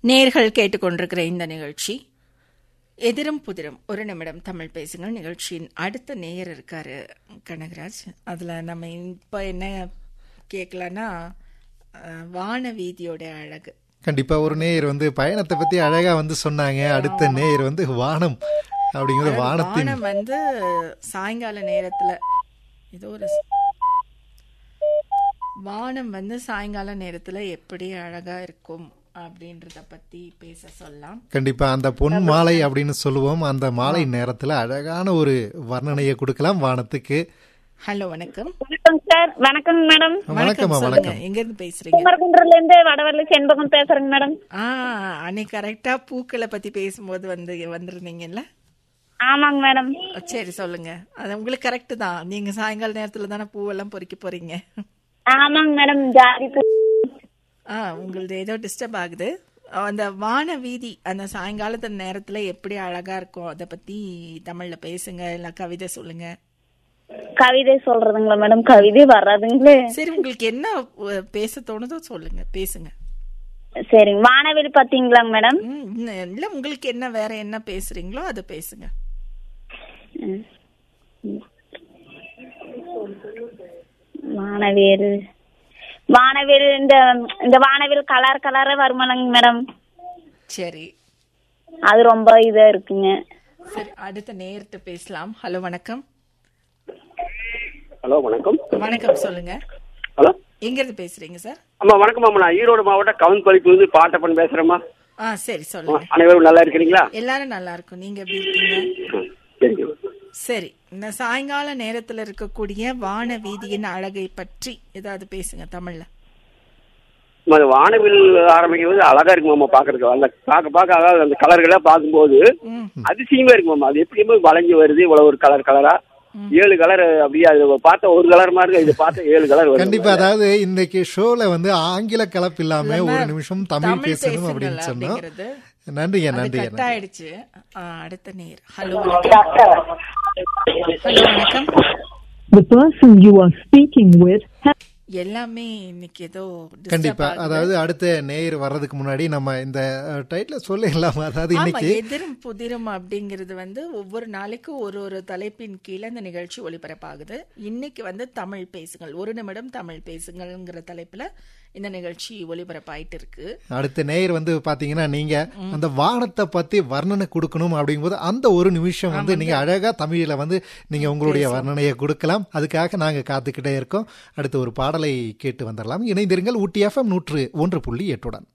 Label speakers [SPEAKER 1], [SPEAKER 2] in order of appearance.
[SPEAKER 1] நேர்கள் கேட்டுக்கொண்டிருக்கிற இந்த நிகழ்ச்சி எதிரும் புதிரும் ஒரு நிமிடம் தமிழ் பேசுங்கள் நிகழ்ச்சியின் அடுத்த நேயர் இருக்காரு கனகராஜ் அதில் நம்ம இப்போ என்ன கேட்கலான்னா அஹ், வான வீதியோட அழகு
[SPEAKER 2] கண்டிப்பா ஒரு நேயர் வந்து பயணத்தை பத்தி அழகா வந்து சொன்னாங்க அடுத்த நேயர் வந்து வானம் அப்படிங்கிறது வானத்தின்
[SPEAKER 1] வானம் வந்து சாயங்கால நேரத்துல ஏதோ ஒரு ஸ்- வானம் வந்து சாயங்கால நேரத்துல எப்படி அழகா இருக்கும் அப்படின்றத பத்தி பேச சொல்லலாம்
[SPEAKER 2] கண்டிப்பா அந்த பொன் மாலை அப்படின்னு சொல்லுவோம் அந்த மாலை நேரத்துல அழகான ஒரு வர்ணனையை கொடுக்கலாம் வானத்துக்கு
[SPEAKER 1] ஹலோ வணக்கம்
[SPEAKER 3] வணக்கம் சார் வணக்கம் மேடம்
[SPEAKER 2] வணக்கம்மா
[SPEAKER 1] சொல்லுங்க
[SPEAKER 2] வணக்கம்
[SPEAKER 1] எங்க இருந்து பேசுறீங்க
[SPEAKER 3] குமரகுன்றல இருந்து வடவரலி செண்பகம் பேசுறேங்க மேடம்
[SPEAKER 1] ஆ அன்னைக்கு கரெக்டா பூக்களை பத்தி பேசும்போது வந்து வந்திருந்தீங்கல்ல
[SPEAKER 3] ஆமாங்க மேடம்
[SPEAKER 1] சரி சொல்லுங்க அது உங்களுக்கு கரெக்ட் தான் நீங்க சாயங்கால நேரத்துல தானே பூவெல்லாம் பொறிக்க போறீங்க
[SPEAKER 3] ஆமாங்க மேடம் ஜாதி பூ
[SPEAKER 1] ஆ உங்களது ஏதோ டிஸ்டர்ப் ஆகுது அந்த வான வீதி அந்த சாயங்காலத்து நேரத்துல எப்படி அழகா இருக்கும் அதை பத்தி தமிழ்ல பேசுங்க இல்ல கவிதை சொல்லுங்க
[SPEAKER 3] கவிதை சொல்றதுங்களா மேடம் கவிதை வராதுங்களே
[SPEAKER 1] சரி உங்களுக்கு என்ன அஹ், பேச தோணுதோ சொல்லுங்க பேசுங்க
[SPEAKER 3] சரிங்க வானவெளி பாத்தீங்களாங்க மேடம்
[SPEAKER 1] ம், இன்ன- இல்ல உங்களுக்கு என்ன வேற என்ன பேசுறீங்களோ அதை பேசுங்க
[SPEAKER 3] ம். வானவேல் வானவேல் இந்த இந்த வானவேல் கலர் கலரா வருமானங்க மேடம்
[SPEAKER 1] சரி
[SPEAKER 3] அது ரொம்ப இதா இருக்குங்க
[SPEAKER 1] சரி அடுத்த நேர்கிட்ட பேசலாம் ஹலோ வணக்கம்
[SPEAKER 4] ஹலோ வணக்கம்
[SPEAKER 1] வணக்கம் சொல்லுங்க
[SPEAKER 4] ஹலோ
[SPEAKER 1] எங்க இருந்து பேசுறீங்க சார்
[SPEAKER 4] அம்மா வணக்கம் அம்மா நான் ஈரோடு மாவட்டம் கவுன்பளிப்பிலிருந்து பாட்டப்பன் பேசுறேம்மா
[SPEAKER 1] ஆ சரி சொல்லுங்க
[SPEAKER 4] அனைவரும் நல்லா இருக்கிறீங்களா
[SPEAKER 1] எல்லாரும் நல்லா இருக்கும் நீங்க எப்படி இருக்கீங்க
[SPEAKER 4] ம், சரிங்க
[SPEAKER 1] சரி இந்த சாயங்கால நேரத்துல இருக்கக்கூடிய வான வீதியின் அழகை பற்றி ஏதாவது பேசுங்க தமிழ்ல
[SPEAKER 4] அம்மா, அது வானவில் ஆரம்பிக்கிறது அழகா இருக்குமாம்மா பாக்குறதுக்கு அந்த பார்க்க பார்க்க அதாவது அந்த கலர்களை பார்க்கும்போது
[SPEAKER 1] ம்
[SPEAKER 4] அதிசயமா இருக்குமாம்மா அது எப்படியுமே வளைஞ்சு வருது இவ்வளவு ஒரு கலர் கலரா ஏழு கலர் அப்படியே அது பார்த்த ஒரு கலர் மாதிரி இருக்கு இது பார்த்த ஏழு கலர் வருது
[SPEAKER 2] கண்டிப்பா அதாவது இன்னைக்கு ஷோல வந்து ஆங்கில கலப்பு இல்லாம
[SPEAKER 1] இல்லாம
[SPEAKER 2] ஒரு நிமிஷம் தமிழ்
[SPEAKER 1] தமிழ்
[SPEAKER 2] பேசணும்
[SPEAKER 1] பேசுங்கள்
[SPEAKER 2] அப்படின்னு சொன்னோம்
[SPEAKER 1] அப்படிங்கிறது.
[SPEAKER 2] நன்றிங்க
[SPEAKER 1] அது
[SPEAKER 2] நன்றிங்க
[SPEAKER 1] கட்
[SPEAKER 2] நன்றி.
[SPEAKER 1] ஆயிடுச்சு ஆ, அடுத்த நேர் ஹலோ வணக்கம் ஹலோ வணக்கம்
[SPEAKER 5] The person you are speaking with has
[SPEAKER 1] எல்லாமே இன்னைக்கு ஏதோ disturb
[SPEAKER 2] கண்டிப்பா
[SPEAKER 1] ஆகுது.
[SPEAKER 2] அதாவது அடுத்த நேயர் வர்றதுக்கு முன்னாடி நம்ம இந்த டைட்டில் சொல்லிடலாம் அதாவது
[SPEAKER 1] ஆமா
[SPEAKER 2] இன்னைக்கு
[SPEAKER 1] எதிரும் புதிரும் அப்படிங்கிறது வந்து ஒவ்வொரு நாளைக்கு ஒரு ஒரு தலைப்பின் கீழே இந்த நிகழ்ச்சி ஒளிபரப்பாகுது இன்னைக்கு வந்து தமிழ் பேசுங்கள் ஒரு நிமிடம் தமிழ் பேசுங்கள்ங்கிற தலைப்புல இந்த நிகழ்ச்சி ஒளிபரப்பாயிட்டு இருக்கு
[SPEAKER 2] அடுத்த நேயர் வந்து பாத்தீங்கன்னா நீங்க அந்த வானத்தை பத்தி வர்ணனை கொடுக்கணும் அப்படிங்கும்போது அந்த ஒரு நிமிஷம் வந்து நீங்க அழகா தமிழ்ல வந்து நீங்க உங்களுடைய வர்ணனையை கொடுக்கலாம் அதுக்காக நாங்க காத்துக்கிட்டே இருக்கோம் அடுத்து ஒரு பாடலை கேட்டு வந்துடலாம் இணைந்திருங்கள் ஊட்டி எஃப்எம் நூற்று ஒன்று புள்ளி எட்டுடன்